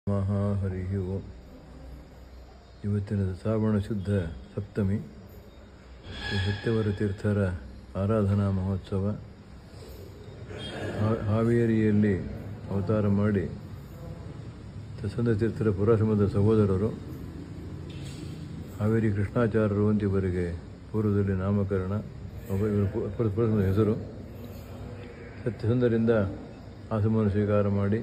ಮಹಾ ಹರಿ ಓಂ ಇವತ್ತಿನ ಶ್ರಾವಣ ಶುದ್ಧ ಸಪ್ತಮಿ ಶ್ರೀ ಸತ್ಯವರ ತೀರ್ಥರ ಆರಾಧನಾ ಮಹೋತ್ಸವ ಹಾ- ಹಾವೇರಿಯಲ್ಲಿ ಅವತಾರ ಮಾಡಿ ದಸಂದ ತೀರ್ಥರ ಪುರಾಶ್ರಮದ ಸಹೋದರರು ಹಾವೇರಿ ಕೃಷ್ಣಾಚಾರ್ಯರು ಅಂತ ಇವರಿಗೆ ಪೂರ್ವದಲ್ಲಿ ನಾಮಕರಣ ಒಬ್ಬ ಇವರ ಪು- ಪುರ- ಪುರಾಶ್ರಮದ ಹೆಸರು ಸತ್ಯಸಂಧರಿಂದ ಆಸಮವನ್ನು ಸ್ವೀಕಾರ ಮಾಡಿ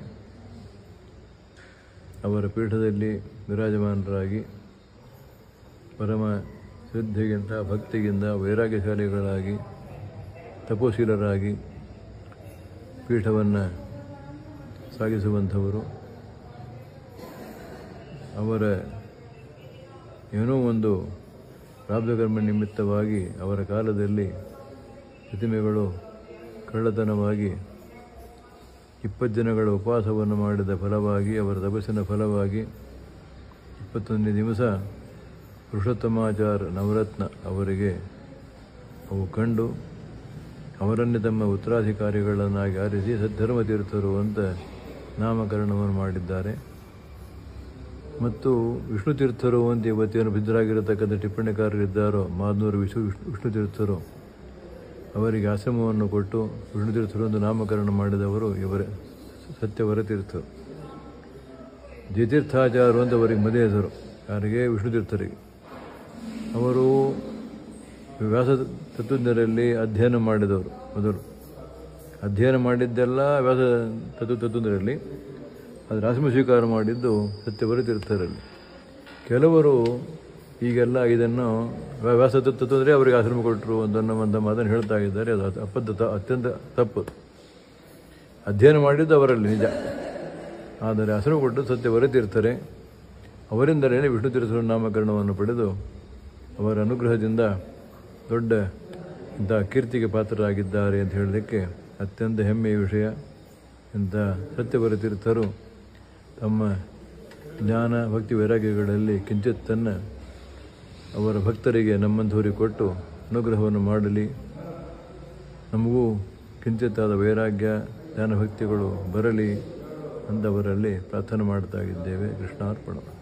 ಅವರ ಪೀಠದಲ್ಲಿ ವಿರಾಜಮಾನರಾಗಿ ಪರಮ ಶ್ರದ್ಧೆಗಿಂತ ಭಕ್ತಿಗಿಂತ ವೈರಾಗ್ಯಶಾಲಿಗಳಾಗಿ ತಪೋಶೀಲರಾಗಿ ಪೀಠವನ್ನು ಸಾಗಿಸುವಂಥವರು ಅವರ ಏನೋ ಒಂದು ಪ್ರಾಬ್ಧಕರ್ಮ ನಿಮಿತ್ತವಾಗಿ ಅವರ ಕಾಲದಲ್ಲಿ ಪ್ರತಿಮೆಗಳು ಕಳ್ಳತನವಾಗಿ ಇಪ್ಪತ್ತು ದಿನಗಳ ಉಪವಾಸವನ್ನು ಮಾಡಿದ ಫಲವಾಗಿ ಅವರ ತಪಸ್ಸಿನ ಫಲವಾಗಿ ಇಪ್ಪತ್ತೊಂದನೇ ದಿವಸ ಪುರುಷೋತ್ತಮಾಚಾರ ನವರತ್ನ ಅವರಿಗೆ ಅವು ಕಂಡು ಅವರನ್ನೇ ತಮ್ಮ ಉತ್ತರಾಧಿಕಾರಿಗಳನ್ನಾಗಿ ಆರಿಸಿ ಸದ್ಧರ್ಮ ತೀರ್ಥರು ಅಂತ ನಾಮಕರಣವನ್ನು ಮಾಡಿದ್ದಾರೆ ಮತ್ತು ವಿಷ್ಣು ತೀರ್ಥರು ಅಂತ ಇವತ್ತೇನು ಬಿದ್ದರಾಗಿರತಕ್ಕಂಥ ಟಿಪ್ಪಣಿಕಾರರಿದ್ದಾರೋ ಮಾದನೂರು ವಿಶ್ವ ವಿಷ್ಣು ತೀರ್ಥರು ಅವರಿಗೆ ಆಶ್ರಮವನ್ನು ಕೊಟ್ಟು ವಿಷ್ಣು ತೀರ್ಥರು ಎಂದು ನಾಮಕರಣ ಮಾಡಿದವರು ಇವರೇ ಸತ್ಯವರ ತೀರ್ಥರು ದ್ವಿತೀರ್ಥಾಚಾರ್ಯರು ಅಂತ ಅವರಿಗೆ ಮದುವೆ ಹೆಸರು ಯಾರಿಗೆ ವಿಷ್ಣು ತೀರ್ಥರಿಗೆ ಅವರು ವ್ಯಾಸ ತತ್ವಜ್ಞರಲ್ಲಿ ಅಧ್ಯಯನ ಮಾಡಿದವರು ಮೊದಲು ಅಧ್ಯಯನ ಮಾಡಿದ್ದೆಲ್ಲ ವ್ಯಾಸ ತತ್ವ ತತ್ವಜ್ಞರಲ್ಲಿ ಅದರ ಆಶ್ರಮ ಸ್ವೀಕಾರ ಮಾಡಿದ್ದು ಸತ್ಯವರ ತೀರ್ಥರಲ್ಲಿ ಕೆಲವರು ಈಗೆಲ್ಲ ಇದನ್ನು ವ್ಯ- ವ್ಯಾಸ ತತ್ವ ಅಂದರೆ ಅವರಿಗೆ ಆಶ್ರಮ ಕೊಟ್ಟರು ಅಂತ ಒಂದು ಮಾತನ್ನು ಹೇಳ್ತಾ ಇದ್ದಾರೆ ಅದು ಅತ್- ಅಪದ್ಧ ಅತ್ಯಂತ ತಪ್ಪು ಅಧ್ಯಯನ ಮಾಡಿದ್ದು ಅವರಲ್ಲಿ ನಿಜ ಆದರೆ ಆಶ್ರಮ ಕೊಟ್ಟು ಸತ್ಯವರ ತೀರ್ಥರೆ ಅವರಿಂದಲೇ ವಿಷ್ಣು ತೀರ್ಥರ ನಾಮಕರಣವನ್ನು ಪಡೆದು ಅವರ ಅನುಗ್ರಹದಿಂದ ದೊಡ್ಡ ಇಂಥ ಕೀರ್ತಿಗೆ ಪಾತ್ರರಾಗಿದ್ದಾರೆ ಅಂತ ಹೇಳಲಿಕ್ಕೆ ಅತ್ಯಂತ ಹೆಮ್ಮೆಯ ವಿಷಯ ಇಂಥ ಸತ್ಯವರ ತೀರ್ಥರು ತಮ್ಮ ಜ್ಞಾನ ಭಕ್ತಿ ವೈರಾಗ್ಯಗಳಲ್ಲಿ ಕಿಂಚಿತ್ತನ್ನು ಅವರ ಭಕ್ತರಿಗೆ ನಮ್ಮಂಥವರಿಗೆ ಕೊಟ್ಟು ಅನುಗ್ರಹವನ್ನು ಮಾಡಲಿ ನಮಗೂ ಕಿಂಚಿತ್ತಾದ ವೈರಾಗ್ಯ ಜ್ಞಾನ ಭಕ್ತಿಗಳು ಬರಲಿ ಅಂತವರಲ್ಲಿ ಪ್ರಾರ್ಥನೆ ಮಾಡ್ತಾ ಇದ್ದೇವೆ ಕೃಷ್ಣಾರ್ಪಣ